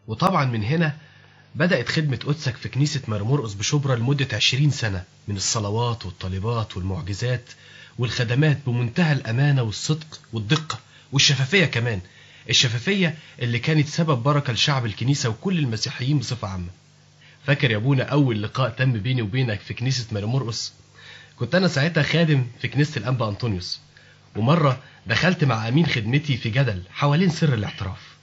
وطبعا من هنا بدأت خدمة قدسك في كنيسة مرمرقس بشبرا لمدة عشرين سنة من الصلوات والطالبات والمعجزات والخدمات بمنتهى الأمانة والصدق والدقة والشفافية كمان الشفافية اللي كانت سبب بركة لشعب الكنيسة وكل المسيحيين بصفة عامة فاكر يا ابونا أول لقاء تم بيني وبينك في كنيسة مرمرقس كنت أنا ساعتها خادم في كنيسة الأنبا أنطونيوس ومرة دخلت مع أمين خدمتي في جدل حوالين سر الاعتراف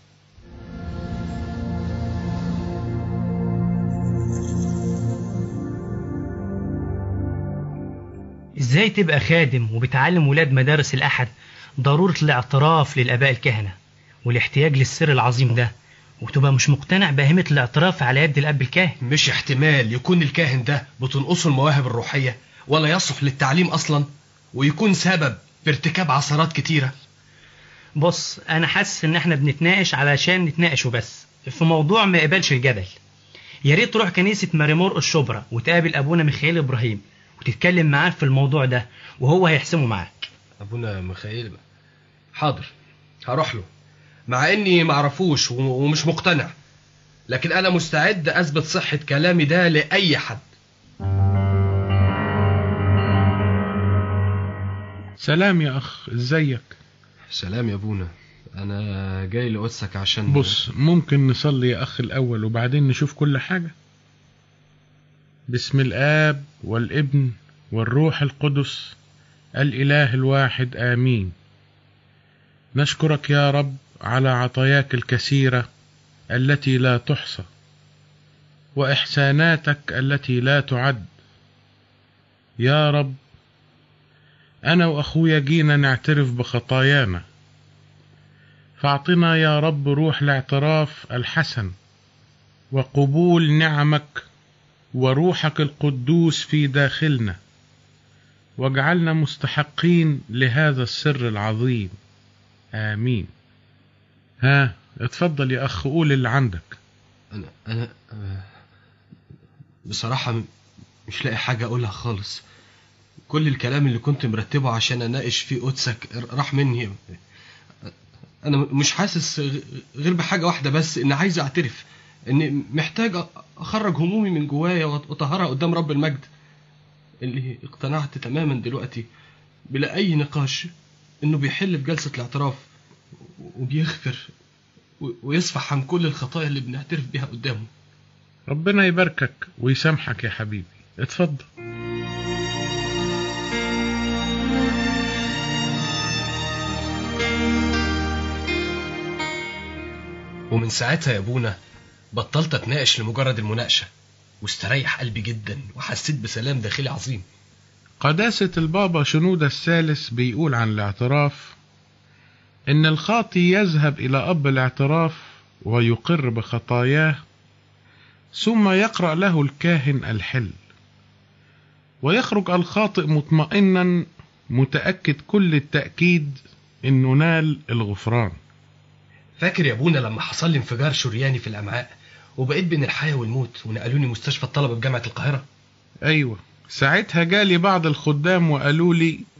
ازاي تبقى خادم وبتعلم ولاد مدارس الأحد ضرورة الاعتراف للآباء الكهنة والاحتياج للسر العظيم ده وتبقى مش مقتنع بأهمية الاعتراف على يد الأب الكاهن مش احتمال يكون الكاهن ده بتنقصه المواهب الروحية ولا يصلح للتعليم أصلا ويكون سبب في ارتكاب عثرات كتيرة بص أنا حاسس إن احنا بنتناقش علشان نتناقش وبس في موضوع ما يقبلش الجدل يا ريت تروح كنيسة ماريمور الشبرا وتقابل أبونا ميخائيل إبراهيم وتتكلم معاه في الموضوع ده وهو هيحسمه معاك أبونا ميخائيل حاضر هروح له مع إني معرفوش ومش مقتنع لكن أنا مستعد أثبت صحة كلامي ده لأي حد سلام يا أخ ازيك سلام يا ابونا انا جاي لقدسك عشان بص ممكن نصلي يا أخ الأول وبعدين نشوف كل حاجة بسم الآب والابن والروح القدس الإله الواحد آمين نشكرك يا رب على عطاياك الكثيرة التي لا تحصى وإحساناتك التي لا تعد يا رب أنا وأخويا جينا نعترف بخطايانا فاعطنا يا رب روح الاعتراف الحسن وقبول نعمك وروحك القدوس في داخلنا واجعلنا مستحقين لهذا السر العظيم آمين ها اتفضل يا أخ قول اللي عندك انا انا آه، بصراحة م- مش لاقي حاجة اقولها خالص كل الكلام اللي كنت مرتبه عشان اناقش فيه قدسك راح مني انا مش حاسس غ- غير بحاجة واحدة بس ان عايز اعترف اني محتاج أ- اخرج همومي من جوايا وأط- واطهرها قدام رب المجد اللي اقتنعت تماما دلوقتي بلا اي نقاش انه بيحل في جلسة الاعتراف وبيغفر و- ويصفح عن كل الخطايا اللي بنعترف بيها قدامه ربنا يباركك ويسامحك يا حبيبي اتفضل ومن ساعتها يا ابونا بطلت اتناقش لمجرد المناقشة واستريح قلبي جدا وحسيت بسلام داخلي عظيم قداسة البابا شنودة الثالث بيقول عن الاعتراف إن الخاطي يذهب إلى أب الاعتراف ويقر بخطاياه ثم يقرأ له الكاهن الحل ويخرج الخاطئ مطمئنا متأكد كل التأكيد إنه نال الغفران فاكر يا ابونا لما حصل لي انفجار شرياني في الامعاء وبقيت بين الحياة والموت ونقلوني مستشفى الطلبة بجامعة القاهرة أيوة ساعتها جالي بعض الخدام وقالوا لي